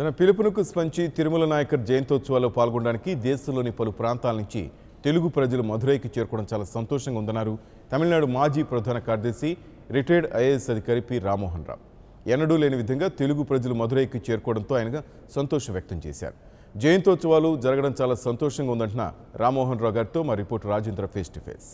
తన పిలుపునకు స్పంచి తిరుమల నాయకర్ జయంతోత్సవాల్లో పాల్గొనడానికి దేశంలోని పలు ప్రాంతాల నుంచి తెలుగు ప్రజలు మధురైకి చేరుకోవడం చాలా సంతోషంగా ఉందన్నారు తమిళనాడు మాజీ ప్రధాన కార్యదర్శి రిటైర్డ్ ఐఏఎస్ అధికారి పి రామ్మోహన్ రావు ఎన్నడూ లేని విధంగా తెలుగు ప్రజలు మధురైకి చేరుకోవడంతో ఆయన సంతోషం వ్యక్తం చేశారు జయంతోత్సవాలు జరగడం చాలా సంతోషంగా ఉందంటున్న రామ్మోహన్ రావు గారితో మా reporter Rajendra face to face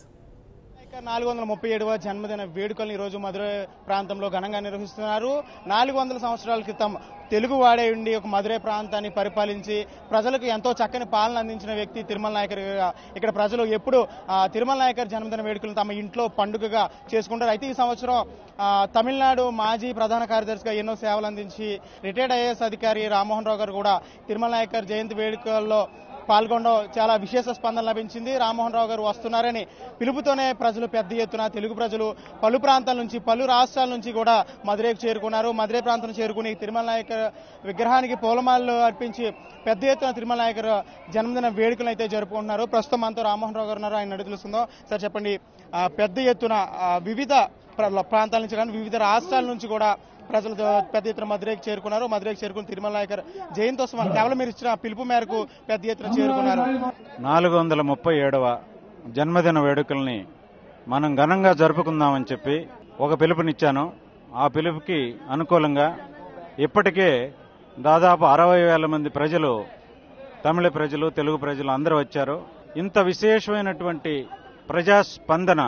నాలుగు వందల ముప్పై ఏడవ జన్మదిన వేడుకలను ఈరోజు మధురై ప్రాంతంలో ఘనంగా నిర్వహిస్తున్నారు నాలుగు వందల సంవత్సరాల క్రితం తెలుగు వాడే ఉండి ఒక మధురై ప్రాంతాన్ని పరిపాలించి ప్రజలకు ఎంతో చక్కని పాలన అందించిన వ్యక్తి తిరుమల నాయకర్ ఇక్కడ ప్రజలు ఎప్పుడు ఆ, తిరుమల నాయకర్ జన్మదిన వేడుకలను తమ ఇంట్లో పండుగగా చేసుకుంటారు అయితే ఈ సంవత్సరం ఆ, తమిళనాడు మాజీ ప్రధాన కార్యదర్శిగా ఎన్నో సేవలు అందించి రిటైర్డ్ ఐఏఎస్ అధికారి రామ్మోహన్ రావు గారు కూడా తిరుమల నాయకర్ జయంతి వేడుకల్లో పాల్గొనడం చాలా విశేష స్పందన లభించింది రామ్మోహన్ రావు గారు వస్తున్నారని పిలుపుతోనే ప్రజలు పెద్ద ఎత్తున తెలుగు ప్రజలు పలు ప్రాంతాల నుంచి పలు రాష్ట్రాల నుంచి కూడా మధురైకి చేరుకున్నారు మధురై ప్రాంతం చేరుకుని తిరుమల నాయకర్ విగ్రహానికి పూలమాలలు అర్పించి పెద్ద ఎత్తున తిరుమల నాయకర్ జన్మదిన వేడుకలు అయితే జరుపుకుంటున్నారు ప్రస్తుతం మనతో రామ్మోహన్ రావు గారు ఉన్నారు ఆయన అడిగి తెలుస్తుందో సార్ చెప్పండి ఆ, పెద్ద ఎత్తున ఆ, వివిధ ప్ర- ప్రాంతాల నుంచి కానీ వివిధ రాష్ట్రాల నుంచి కూడా ప్రజలు పెద్ద ఎత్తున మధురైకి చేరుకున్నారు మధురైకి చేరుకుని తిరుమల నాయకర్ జయంతోత్సవం కేవలం మీరు ఇచ్చిన పిలుపు మేరకు పెద్ద ఎత్తున చేరుకున్నారు నాలుగు వందల ముప్పై ఏడవ జన్మదిన వేడుకల్ని మనం ఘనంగా జరుపుకుందామని చెప్పి ఒక పిలుపునిచ్చాను ఆ పిలుపుకి అనుకూలంగా ఇప్పటికే దాదాపు అరవై వేల మంది ప్రజలు తమిళ ప్రజలు తెలుగు ప్రజలు అందరూ వచ్చారు ఇంత విశేషమైనటువంటి ప్రజాస్పందన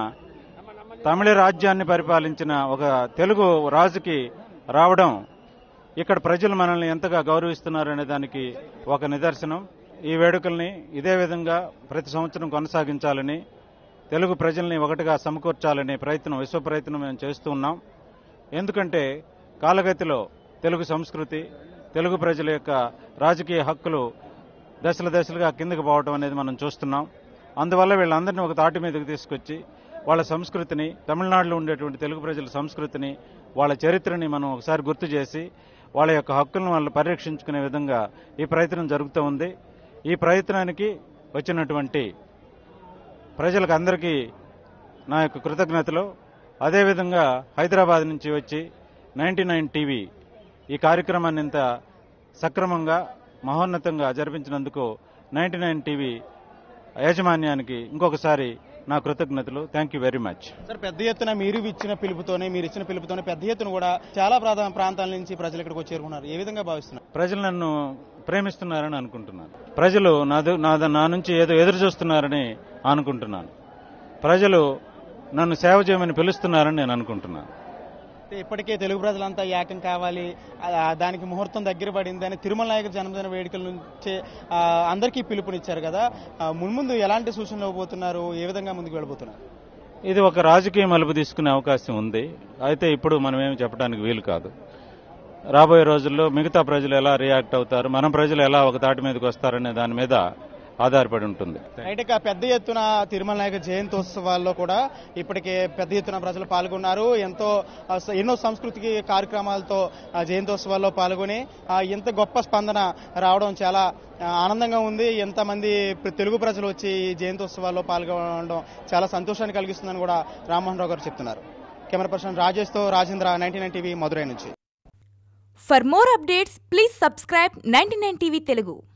తమిళ రాజ్యాన్ని పరిపాలించిన ఒక తెలుగు రాజుకి రావడం ఇక్కడ ప్రజలు మనల్ని ఎంతగా గౌరవిస్తున్నారనే దానికి ఒక నిదర్శనం ఈ వేడుకల్ని ఇదే విధంగా ప్రతి సంవత్సరం కొనసాగించాలని తెలుగు ప్రజల్ని ఒకటిగా సమకూర్చాలనే ప్రయత్నం విశ్వ ప్రయత్నం మేము చేస్తూ ఉన్నాం ఎందుకంటే కాలగతిలో తెలుగు సంస్కృతి తెలుగు ప్రజల యొక్క రాజకీయ హక్కులు దశల దశలుగా కిందకి పోవడం అనేది మనం చూస్తున్నాం అందువల్ల వీళ్ళందరినీ ఒక తాటి మీదకి తీసుకొచ్చి వాళ్ళ సంస్కృతిని తమిళనాడులో ఉండేటువంటి తెలుగు ప్రజల సంస్కృతిని వాళ్ళ చరిత్రని మనం ఒకసారి గుర్తు చేసి వాళ్ళ యొక్క హక్కులను వాళ్ళు పరిరక్షించుకునే విధంగా ఈ ప్రయత్నం జరుగుతూ ఉంది ఈ ప్రయత్నానికి వచ్చినటువంటి ప్రజలకు అందరికీ నా యొక్క కృతజ్ఞతలు అదేవిధంగా హైదరాబాద్ నుంచి వచ్చి నైన్టీ నైన్ టీవీ ఈ కార్యక్రమాన్ని ఇంత సక్రమంగా మహోన్నతంగా జరిపించినందుకు నైన్టీ నైన్ టీవీ యాజమాన్యానికి ఇంకొకసారి నా కృతజ్ఞతలు thank you very much sir పెద్ద ఎత్తున మీరు ఇచ్చిన పిలుపుతోనే మీరు ఇచ్చిన పిలుపుతోనే పెద్ద ఎత్తున కూడా చాలా ప్రాంత ప్రాంతాల నుంచి ప్రజలు ఇక్కడికి వచ్చి చేరుకున్నారు ఏ విధంగా భావిస్తున్నారు ప్రజలు నన్ను ప్రేమిస్తున్నారని అనుకుంటున్నాను ప్రజలు నా ద- నా ద- నా నుంచి ఏదో ఎదురు చూస్తున్నారని అనుకుంటున్నాను ప్రజలు నన్ను సేవ చేయమని పిలుస్తున్నారని నేను అనుకుంటున్నాను అయితే ఇప్పటికే తెలుగు ప్రజలంతా ఏకం కావాలి ఆ, దానికి ముహూర్తం దగ్గర పడింది అని తిరుమల నాయకర్ జన్మదిన వేడుకల నుంచి ఆ, అందరికీ పిలుపునిచ్చారు కదా ఆ, మున్ముందు ఎలాంటి సూచనలు ఇవ్వబోతున్నారు ఏ విధంగా ముందుకు వెళ్ళబోతున్నారు ఇది ఒక రాజకీయ మలుపు తీసుకునే అవకాశం ఉంది అయితే ఇప్పుడు మనం ఏమి చెప్పడానికి వీలు కాదు రాబోయే రోజుల్లో మిగతా ప్రజలు ఎలా రియాక్ట్ అవుతారు మన ప్రజలు ఎలా ఒక తాటి మీదకి వస్తారనే దాని మీద ఆధారపడి ఉంటుంది అయితే ఇక పెద్ద ఎత్తున తిరుమల నాయక జయంతోత్సవాల్లో కూడా ఇప్పటికే పెద్ద ఎత్తున ప్రజలు పాల్గొన్నారు ఎంతో ఆ, స- ఎన్నో సంస్కృతికి కార్యక్రమాలతో ఆ, జయంతోత్సవాల్లో పాల్గొని ఆ, ఇంత గొప్ప స్పందన రావడం చాలా ఆ, ఆనందంగా ఉంది ఎంతమంది ప్ర- తెలుగు ప్రజలు వచ్చి ఈ జయంతోత్సవాల్లో పాల్గొనడం చాలా సంతోషాన్ని కలిగిస్తుందని కూడా రామ్మోహన్ రావు గారు చెప్తున్నారు కెమెరా పర్సన్ రాజేష్తో Rajendra ninety nine TV Madurai నుంచి For more updates, please subscribe 99 TV Telugu.